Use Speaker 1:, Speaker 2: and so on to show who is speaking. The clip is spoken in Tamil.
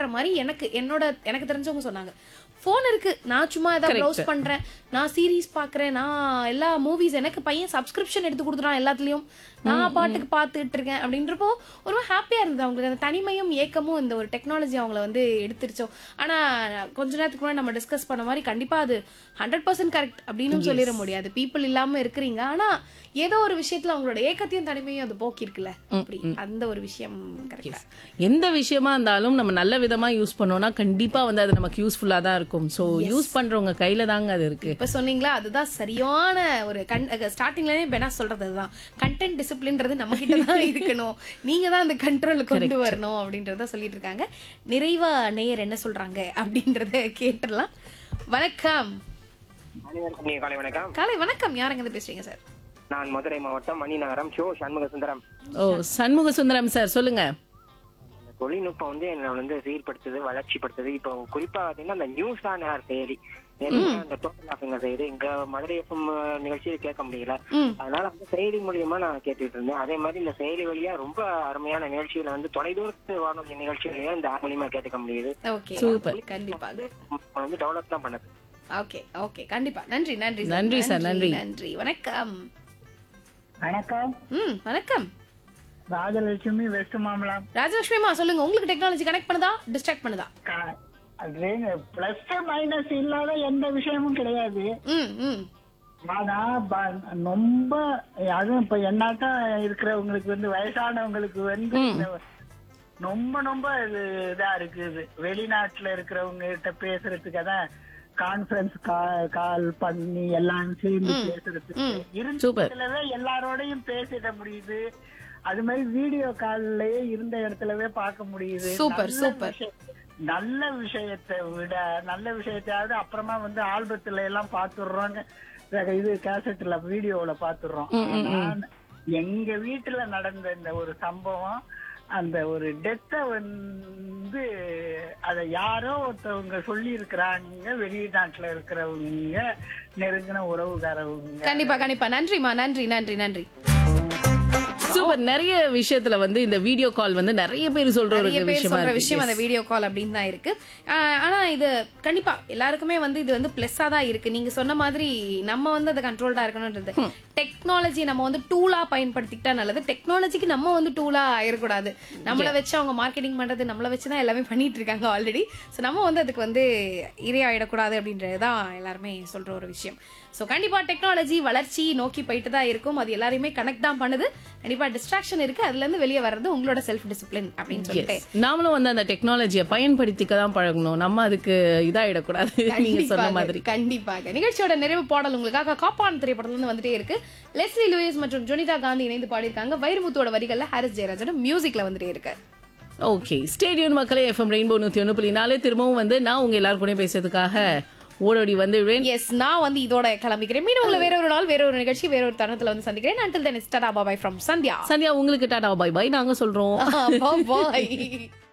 Speaker 1: பாக்குற மாதிரி எனக்கு என்னோட எனக்கு தெரிஞ்சவங்க சொன்னாங்க ஃபோன் இருக்கு நான் சும்மா ஏதாவது ப்ரௌஸ் பண்றேன் நான் சீரிஸ் பாக்குறேன் நான் எல்லா மூவிஸ் எனக்கு பையன் சப்ஸ்கிரிப்ஷன் எடுத்து கொடுத்துறான் எல்லாத்துலயும் நான் பாட்டுக்கு பார்த்துட்டு இருக்கேன் அப்படின்றப்போ ஒரு ஹாப்பியா இருந்தது அவங்களுக்கு அந்த தனிமையும் ஏக்கமும் இந்த ஒரு டெக்னாலஜி அவங்கள வந்து எடுத்துருச்சோம் ஆனா கொஞ்ச நேரத்துக்கு முன்னாடி நம்ம டிஸ்கஸ் பண்ண மாதிரி கண்டிப்பா அது ஹண்ட்ரட் பர்சன்ட் கரெக்ட் அப்படின்னு சொல்லிட முடியாது பீப்புள் இல்லாம இருக்கிறீங்க ஆனா ஏதோ ஒரு விஷயத்துல அவங்களோட ஏக்கத்தையும் தனிமையும் அது போக்கிருக்குல்ல அப்படி அந்த ஒரு விஷயம் கரெக்டா
Speaker 2: எந்த விஷயமா இருந்தாலும் நம்ம நல்ல விதமா யூஸ் பண்ணோம்னா கண்டிப்பா வந்து அது நமக்கு யூஸ்ஃபுல்லா தான் இருக்கும் சோ யூஸ் பண்றவங்க கையில தாங்க அது இருக்கு
Speaker 1: இப்ப சொன்னீங்களா அதுதான் சரியான ஒரு கண் ஸ்டார்டிங்லயே பெனா சொல்றது அதுதான் கண்டென்ட் டிசிப்ளின்றது நம்ம கிட்ட தான் இருக்கணும் நீங்க தான் அந்த கண்ட்ரோல் கொண்டு வரணும் அப்படின்றத சொல்லிட்டு இருக்காங்க நிறைவா நேயர் என்ன சொல்றாங்க அப்படின்றத கேட்டுடலாம் வணக்கம்
Speaker 3: அனைவருக்கும் இனிய காலை வணக்கம்
Speaker 1: காலை வணக்கம் யாருங்க இருந்து பேசுறீங்க சார்
Speaker 3: நான் மதுரை மாவட்டம் மணிநகரம் ஷோ சண்முக சுந்தரம்
Speaker 2: ஓ சண்முக சுந்தரம் சார் சொல்லுங்க
Speaker 3: இந்த தொழில்நுட்பம் வந்து என்னை வந்து சீர்படுத்துது வளர்ச்சிப்படுத்துது இப்போ குறிப்பா பாத்தீங்கன்னா அந்த நியூஸ் ஆன் ஏர் செயலி ஏன்னா இந்த டோட்டல் ஆஃபிங்க செய்யுது இங்க மதுரை எஃப்எம் நிகழ்ச்சியில் கேட்க முடியல
Speaker 1: ம்.
Speaker 3: அதனால வந்து செயலி மூலியமா நான் கேட்டுட்டு இருந்தேன் அதே மாதிரி இந்த செயலி வழியா ரொம்ப அருமையான நிகழ்ச்சிகளை வந்து தொலைதூரத்து வானொலி நிகழ்ச்சிகளையும் இந்த ஆப் மூலியமா கேட்டுக்க முடியுது
Speaker 1: ஓகே
Speaker 2: சூப்பர்
Speaker 1: கண்டிப்பாக
Speaker 3: வந்து டெவலப் தான் பண்ணுது
Speaker 1: ஓகே ஓகே கண்டிப்பா நன்றி நன்றி
Speaker 2: நன்றி sir, நன்றி.
Speaker 1: நன்றி வணக்கம்
Speaker 4: வணக்கம்
Speaker 1: ம் வணக்கம்
Speaker 4: ராஜலட்சுமி வெஸ்ட் மாமலம்
Speaker 1: ராஜலட்சுமிமா சொல்லுங்க உங்களுக்கு டெக்னாலஜி கனெக்ட் பண்ணுதா டிஸ்ட்ராக்ட் பண்ணுதா
Speaker 4: பிளஸ் மைனஸ் இல்லாத எந்த விஷயமும் கிடையாது
Speaker 1: ம் ம்
Speaker 4: ஆனா ப- ரொம்ப அதுவும் இப்ப என்னாட்டம் இருக்கிறவங்களுக்கு வந்து வயசானவங்களுக்கு வந்து இந்த ரொம்ப ரொம்ப இது இதா இருக்குது வெளிநாட்டுல இருக்கிறவங்க கிட்ட பேசுறதுக்கு அதான் கான்ஃபரன்ஸ் கால் பண்ணி எல்லாம் சேர்ந்து பேசுறதுக்கு
Speaker 2: சூப்பர்.
Speaker 4: இருந்ததுலவே எல்லாரோடையும் பேசிட முடியுது அது மாதிரி வீடியோ கால்லயே இருந்த இடத்துலவே பார்க்க முடியுது
Speaker 1: சூப்பர்,
Speaker 4: நல்ல
Speaker 1: சூப்பர்.
Speaker 4: விஷயம். நல்ல விஷயத்தை விட நல்ல விஷயத்தையாவது அப்புறமா வந்து ஆல்பத்துல எல்லாம் பாத்துடுறோங்க இது கேசட்ல வீடியோல பாத்துடுறோம் ஆனா, எங்க வீட்டுல நடந்த இந்த ஒரு சம்பவம் அந்த ஒரு டெத்த வந்து அத யாரோ ஒருத்தவங்க சொல்லி இருக்கிறாங்க வெளிநாட்டுல இருக்கிறவங்க நெருங்கின உறவுகாரவங்க
Speaker 1: கண்டிப்பா கண்டிப்பா நன்றிமா நன்றி நன்றி நன்றி
Speaker 2: சூப்பர் நிறைய விஷயத்துல வந்து இந்த வீடியோ கால் வந்து நிறைய பேர் சொல்ற ஒரு
Speaker 1: நிறைய பேர்
Speaker 2: விஷயமா
Speaker 1: சொல்ற
Speaker 2: இருக்கு
Speaker 1: விஷயம் அந்த வீடியோ கால் அப்படின்னு தான் இருக்கு ஆஹ் ஆனா இது கண்டிப்பா எல்லாருக்குமே வந்து இது வந்து பிளஸ்ஸா தான் இருக்கு நீங்க சொன்ன மாதிரி நம்ம வந்து அதை கண்ட்ரோல்டா இருக்கணும்ன்றது டெக்னாலஜி நம்ம வந்து டூலா பயன்படுத்திக்கிட்டா நல்லது டெக்னாலஜிக்கு நம்ம வந்து டூலா ஆயிடக்கூடாது நம்மள வச்சு அவங்க மார்க்கெட்டிங் பண்றது நம்மள வச்சு தான் எல்லாமே பண்ணிட்டு இருக்காங்க ஆல்ரெடி ஸோ நம்ம வந்து அதுக்கு வந்து இரையாயிடக்கூடாது அப்படின்றது தான் எல்லாருமே சொல்ற ஒரு விஷயம் ஸோ கண்டிப்பா டெக்னாலஜி வளர்ச்சி நோக்கி போயிட்டு தான் இருக்கும் அது எல்லாரையுமே கனெக்ட் தான் பண்ணுது கண்டிப்பா டிஸ்ட்ராக்ஷன் இருக்கு அதுல இருந்து வெளியே வர்றது உங்களோட செல்ஃப் டிசிப்ளின் அப்படின்னு சொல்லிட்டு
Speaker 2: நாமளும் வந்து அந்த டெக்னாலஜியை பயன்படுத்திக்க தான் பழகணும் நம்ம அதுக்கு இதாயிடக்கூடாது நீங்க சொன்ன
Speaker 1: கண்டிப்பாக,
Speaker 2: மாதிரி
Speaker 1: கண்டிப்பாக நிகழ்ச்சியோட நிறைவு பாடல் உங்களுக்காக காப்பான் திரைப்படத்துல இருந்து வந்துட்டே இருக்கு லெஸ்லி லூயிஸ் மற்றும் ஜொனிதா காந்தி இணைந்து பாடியிருக்காங்க வைரமுத்தோட வரிகள்ல ஹாரிஸ் ஜெயராஜன் மியூசிக்ல வந்துட்டே இருக்கு
Speaker 2: ஓகே ஸ்டேடியம் மக்களே எஃப்எம் ரெயின்போ நூத்தி ஒன்று புள்ளி நாலு திரும்பவும் வந்து நான் உங்க எல்லாரும் கூட பேசுறதுக்காக ஓடோடி வந்துடுவேன்
Speaker 1: எஸ் நான் வந்து இதோட கிளம்பிக்கிறேன் மீண்டும் உங்களை வேற ஒரு நாள் வேற ஒரு நிகழ்ச்சி வேற ஒரு தருணத்துல வந்து சந்திக்கிறேன் until then it's tata bye bye from Sandhya
Speaker 2: Sandhya உங்களுக்கு டாடா பை பை நாங்க சொல்றோம்
Speaker 1: பாய்